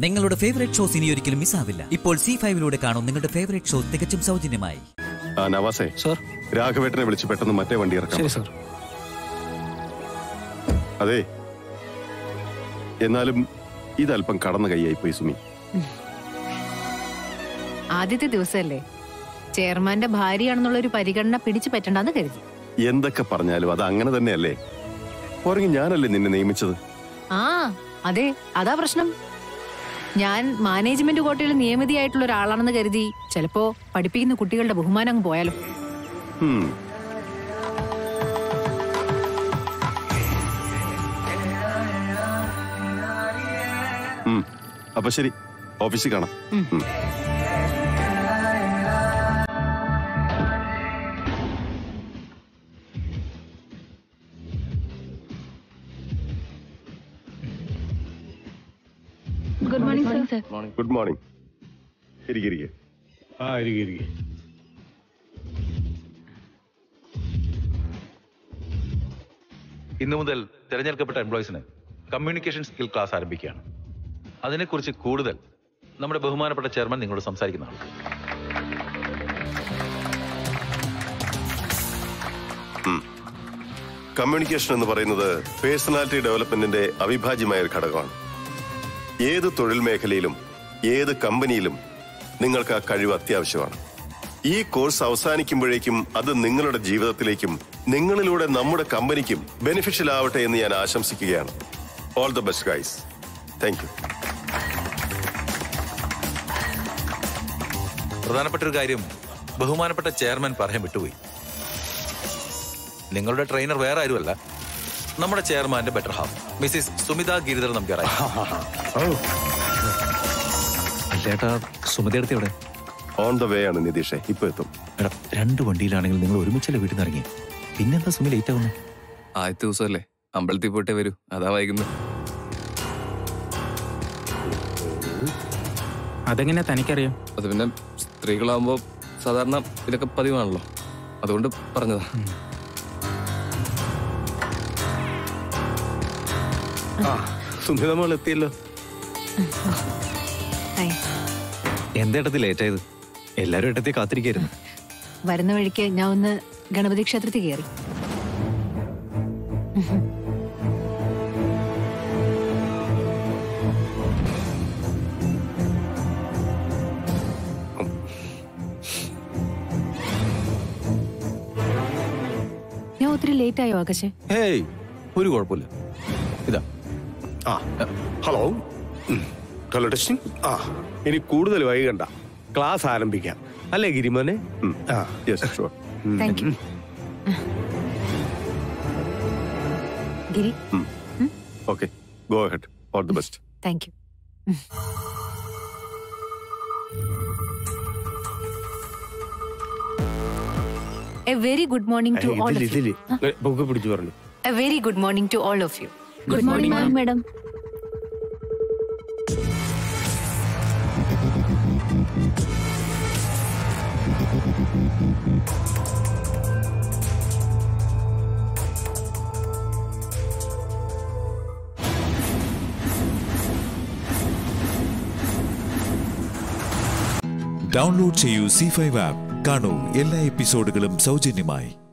നിങ്ങളുടെ favourite shows ഇനി ഒരിക്കലും മിസ്സാവില്ല ഇപ്പോൾ സി ഫൈവിലൂടെ കാണും നിങ്ങളുടെ ഫേവറേറ്റ് ഷോ തികച്ചും സൗജന്യമായി ആ നവാസേ സാർ രാഘവേട്ടനെ വിളിച്ച് പെട്ടെന്ന് മറ്റേ വണ്ടി ഇറക്കാം ശരി സാർ അതെ എന്നാലും ഇതല്പം കടന്ന കൈയായി പോയി സുമി ആദ്യത്തെ ദിവസമല്ലേ ചെയർമാന്റെ ഭാര്യയാണെന്നുള്ള ഒരു പരിഗണന പിടിച്ചു പറ്റണ്ടെന്ന് കരുതി എന്തൊക്കെ പറഞ്ഞാലും അത് അങ്ങനെ തന്നെയല്ലേ പുറകെ ഞാനല്ലേ നിന്നെ നിയമിച്ചത് ആ അതെ അതാ പ്രശ്നം ഞാൻ മാനേജ്മെന്റ് കോട്ടയിൽ നിയമിതയായിട്ടുള്ള ഒരാളാണെന്ന് കരുതി ചിലപ്പോ പഠിപ്പിക്കുന്ന കുട്ടികളുടെ ബഹുമാനം അങ്ങ് പോയാലോ ഹും. ഉം. അപ്പൊ ശരി ഓഫീസിൽ കാണാം ഉം. Good morning sir good morning ഇരിക്കെ ആ ഇരിക്കെ ഇരിക്കെ ഇന്നു മുതൽ തിരഞ്ഞെടുക്കപ്പെട്ട എംപ്ലോയീസിന് കമ്മ്യൂണിക്കേഷൻ സ്കിൽ ക്ലാസ് ആരംഭിക്കുകയാണ് അതിനെക്കുറിച്ച് കൂടുതൽ നമ്മുടെ ബഹുമാനപ്പെട്ട ചെയർമാൻ നിങ്ങളോട് സംസാരിക്കുന്നതാണ് കമ്മ്യൂണിക്കേഷൻ എന്ന് പറയുന്നത് പേഴ്സണാലിറ്റി ഡെവലപ്മെന്റിന്റെ അവിഭാജ്യമായ ഒരു ഘടകമാണ് ഏത് തൊഴിൽ മേഖലയിലും ഏത് കമ്പനിയിലും നിങ്ങൾക്ക് ആ കഴിവ് അത്യാവശ്യമാണ് ഈ കോഴ്സ് അവസാനിക്കുമ്പോഴേക്കും അത് നിങ്ങളുടെ ജീവിതത്തിലേക്കും നിങ്ങളിലൂടെ നമ്മുടെ കമ്പനിക്കും ബെനിഫിഷ്യൽ ആവട്ടെ എന്ന് ഞാൻ ആശംസിക്കുകയാണ് all the best guys thank you പ്രധാനപ്പെട്ട ഒരു കാര്യം ബഹുമാനപ്പെട്ട ചെയർമാൻ പറയാൻ വിട്ടുപോയി നിങ്ങളുടെ ട്രെയിനർ വേറെ ആരുമല്ല നമ്മുടെ ചെയർമാന്റെ better half Mrs Sumitha Giridhar നമ്പ്യാറായി അല്ലേട്ടാ സുമതിയടുത്ത് എവിടെ ഓൺ ദ വേ ആണ് നിതീഷെ ഇപ്പൊ എത്തും എടാ രണ്ട് വണ്ടിയിലാണെങ്കിൽ നിങ്ങൾ ഒരുമിച്ചല്ലേ വീട്ടിൽ നിന്ന് ഇറങ്ങി പിന്നെന്താ സുമി ലേറ്റ് ആവുന്നത് ആദ്യത്തെ ദിവസമല്ലേ അമ്പലത്തിൽ പോയിട്ടേ വരൂ അതാ വൈകുന്നത് അതെങ്ങനെ തനിക്കറിയാം അത് പിന്നെ സ്ത്രീകളാകുമ്പോൾ സാധാരണ ഇതൊക്കെ പതിവാണല്ലോ അതുകൊണ്ട് പറഞ്ഞതാ ആ സുമിത മോൾ എത്തിയല്ലോ ഹായ്. എന്താ ഏട്ടത്തിൽ ലേറ്റ് ആയത് എല്ലാരും ഏട്ടത്തിൽ കാത്തിരിക്കായിരുന്നു വരുന്ന വഴിക്ക് ഞാൻ ഒന്ന് ഗണപതി ക്ഷേത്രത്തിൽ കയറി ഞാൻ ഒത്തിരി ലേറ്റ് ആയോ ആകാശേ ഹേയ് ഒരു കുഴപ്പമില്ല ഇതാ ആ ഹലോ ഉം. ഹലോ ടെസ്റ്റിംഗ് ആ ഇനി കൂടുതൽ വൈകണ്ട ക്ലാസ് ആരംഭിക്കാം അല്ലേ ഗിരിമോനെ ഉം. ആ yes sure thank you Giri okay go ahead all the best thank you a very good morning to all ഇതില് ഓഫ് യു ഇതില് ബുക്ക് പിടിച്ചു പറഞ്ഞു a very good morning to all of you good morning ma'am madam download ചെയ്യൂ Zee five app കാണൂ എല്ലാ എപ്പിസോഡുകളും സൗജന്യമായി